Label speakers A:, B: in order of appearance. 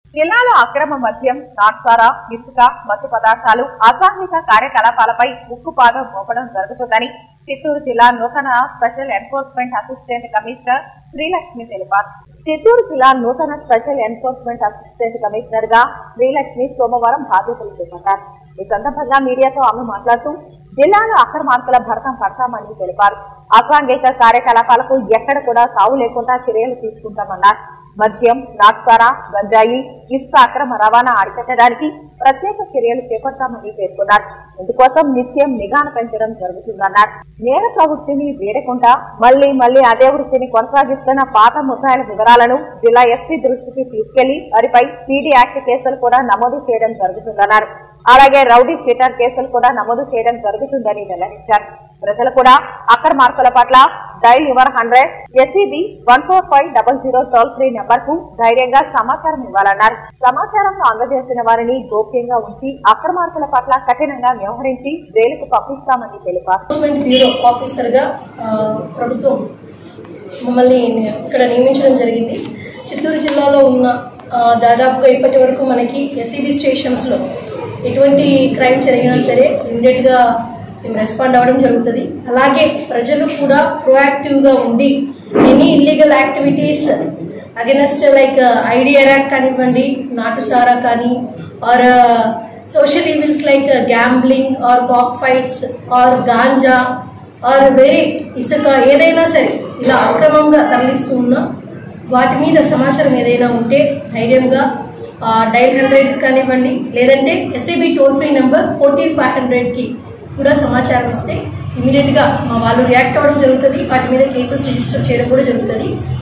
A: జిల్లాలో అక్రమ మద్యం నాట్సారా ఇసుక మత్తు పదార్థాలు అసాంఘిక కార్యకలాపాలపై ఉక్కుపాదం మోపడం జరుగుతుందని చిత్తూరు జిల్లా నూతన special enforcement assistant commissioner Srilakshmi తెలిపారు చిత్తూరు జిల్లా నూతన స్పెషల్ ఎన్ఫోర్స్మెంట్ అసిస్టెంట్ కమిషనర్ గా శ్రీలక్ష్మి సోమవారం బాధ్యతలు చేపట్టారు ఈ సందర్భంగా మీడియాతో ఆమె మాట్లాడుతూ జిల్లాలో అక్రమార్కుల భరతం పడతామని తెలిపారు అసాంఘిక కార్యకలాపాలకు ఎక్కడ కూడా సావు లేకుండా చర్యలు తీసుకుంటామన్నారు మద్యం నాట్సారా గంజాయి ఇసుక అక్రమ రవాణా అరికట్టడానికి ప్రత్యేక చర్యలు చేపడతామని పేర్కొన్నారు ఇందుకోసం నిత్యం నిఘాను పెంచడం జరుగుతుందన్నారు నేర ప్రవృత్తిని వీడకుండా మళ్లీ మళ్లీ అదే వృత్తిని కొనసాగిస్తున్న పాత ముద్దాయిల వివరాలను జిల్లా ఎస్పీ దృష్టికి తీసుకెళ్లి వారిపై పీడీ యాక్ట్ కేసులు కూడా నమోదు చేయడం జరుగుతుందన్నారు అలాగే రౌడీ షీటర్ కేసులు కూడా నమోదు చేయడం జరుగుతుందని వెల్లడించారు ప్రజలు కూడా అక్రమార్కుల పట్ల dial your hundred SEB one four five double zero toll free number కు ధైర్యంగా సమాచారం ఇవ్వాలన్నారు సమాచారంలో అందజేసిన వారిని గోప్యంగా ఉంచి అక్రమార్కుల పట్ల కఠినంగా వ్యవహరించి జైలుకు పంపిస్తామని తెలిపారు
B: ఎన్ఫోర్స్మెంట్ బ్యూరో ఆఫీసర్గా ఆ, ప్రభుత్వం మమ్మల్ని ఇక్కడ నియమించడం జరిగింది చిత్తూరు జిల్లాలో ఉన్న ఆ, దాదాపుగా ఇప్పటి వరకు మనకి ఎస్ఈబి స్టేషన్స్లో ఎటువంటి క్రైమ్ జరిగినా సరే ఇమ్మీడియట్గా మేము రెస్పాండ్ అవ్వడం జరుగుతుంది అలాగే ప్రజలు కూడా ప్రొయాక్టివ్గా ఉండి any illegal activities against like ID arrack కానివ్వండి నాటుసారా కానీ or social evils like gambling or cock fights or ganja or వేరే ఇసుక ఏదైనా సరే ఇలా అక్రమంగా తరలిస్తూ ఉన్నా వాటి మీద సమాచారం ఏదైనా ఉంటే ధైర్యంగా డైల్ హండ్రెడ్ కానివ్వండి లేదంటే SEB toll free number fourteen five హండ్రెడ్కి కూడా సమాచారం ఇస్తే ఇమీడియట్గా మా వాళ్ళు రియాక్ట్ అవ్వడం జరుగుతుంది వాటి మీద కేసెస్ రిజిస్టర్ చేయడం కూడా జరుగుతుంది